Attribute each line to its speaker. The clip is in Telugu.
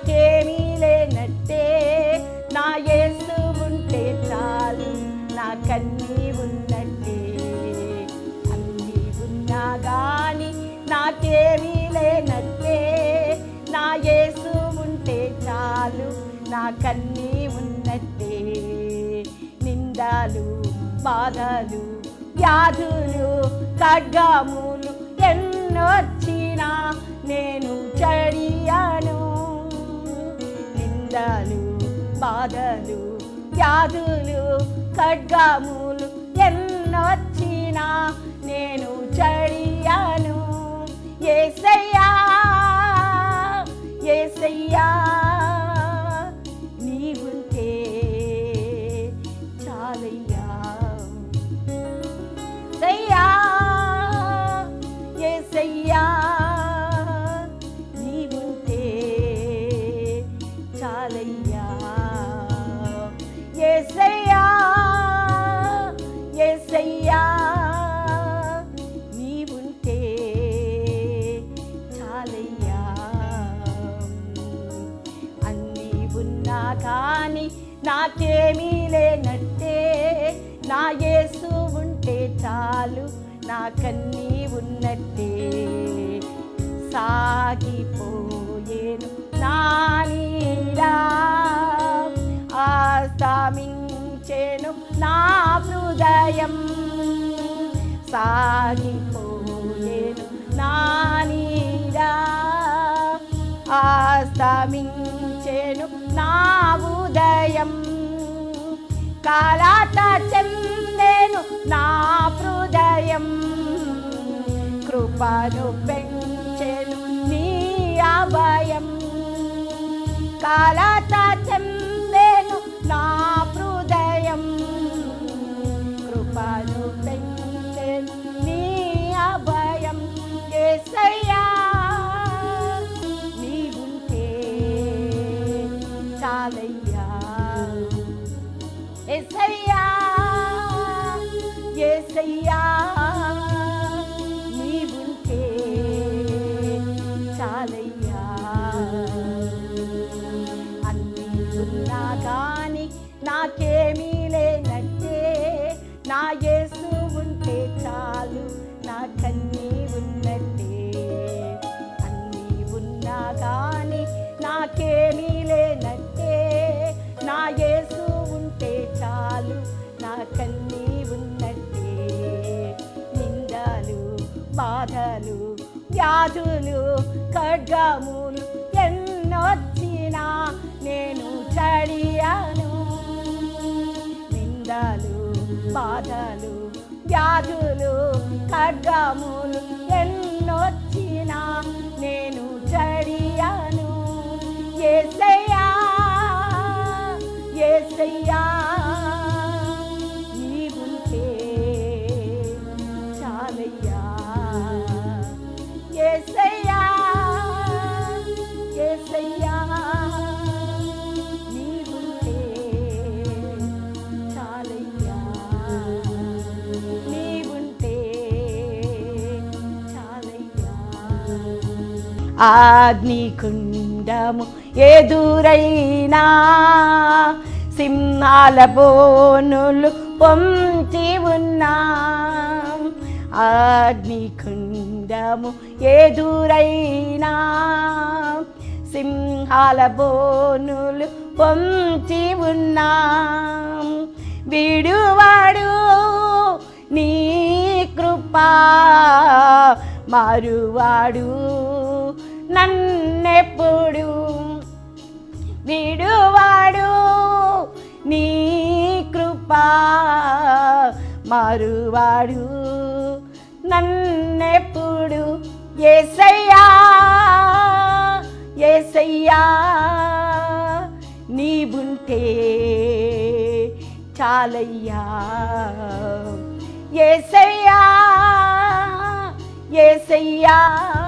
Speaker 1: నాకేమీ లేనట్టే నా యేసు ఉంటే చాలు నాకన్నీ ఉన్నట్టే అన్నీ ఉన్నా గాని నాకేమీ లేనట్టే నా యేసు ఉంటే చాలు నాకన్నీ ఉన్నట్టే నిందాలు బాధలు వ్యాధులు ఖడ్గములు ఎన్నొచ్చినా నేను చడియాను నిందలు బాధలు వ్యాధులు ఖడ్గములు ఎన్నొచ్చినా నేను చడియాను ఏసయ్యా ఏసయ్యా నీవుంటే చాలయ్యా సయ్యా ఏసయ్యా నీవుంటే చాలయ్యా ఏసయ్యా ఏసయ్యా నీవుంటే చాలయ్యా అన్నీ ఉన్నా కానీ నాకేమీ లేనట్టే నా యేసు ఉంటే చాలు నాకన్నీ ఉన్నట్టే సాగిపోయేను నా నీడా ఆస్తామించేను నా హృదయం సాగిపోయేను నా నీడా ఆస్తమించేను నా ఉదయం కాలాత చెందేను నా హృదయం కృపను పెంచెను నీ అభయం కాలాత చెందేను నా హృదయం కృపను పెంచెను నీ అభయం ఏసయ్యా నీవుంటే చాలయ్యా ఏసయ్యా ఏసయ్యా నీవుంటే చాలయ్యా అన్నీ ఉన్నా కానీ నాకేమీ లేనట్టే నా యేసు ఉంటే చాలు నాకన్నీ ఉన్నట్టే అన్నీ ఉన్నా కానీ నాకేమీ లేనట్టే నా యేసు ఉంటే చాలు నాకన్నీ ఉన్నట్టే నిందలు బాధలు వ్యాధులు ఖడ్గములు ఎన్నొచ్చినా నేను చడియాను నిందలు బాధలు వ్యాధులు ఖడ్గములు ఎన్నొచ్చినా నేను చడియాను ఏసయ్యా ఏసయ్యా నీవుంటే చాలయ్యా ఏసయ్యా ఏసయ్యా నీవుంటే చాలయ్యా నీవుంటే చాలయ్యా అగ్నికుండము ఎదురైనా సింహాల బోనులు పొంచి ఉన్నా అగ్నికుండము ఎదురైనా సింహాల బోనులు పొంచి ఉన్నా విడువాడు నీ కృపా మారువాడు నన్నెప్పుడు విడువాడు నీ కృపా మారువాడు నన్నెప్పుడు ఏసయ్యా ఏసయ్యా నీవుంటే చాలయ్యా ఏసయ్యా ఏసయ్యా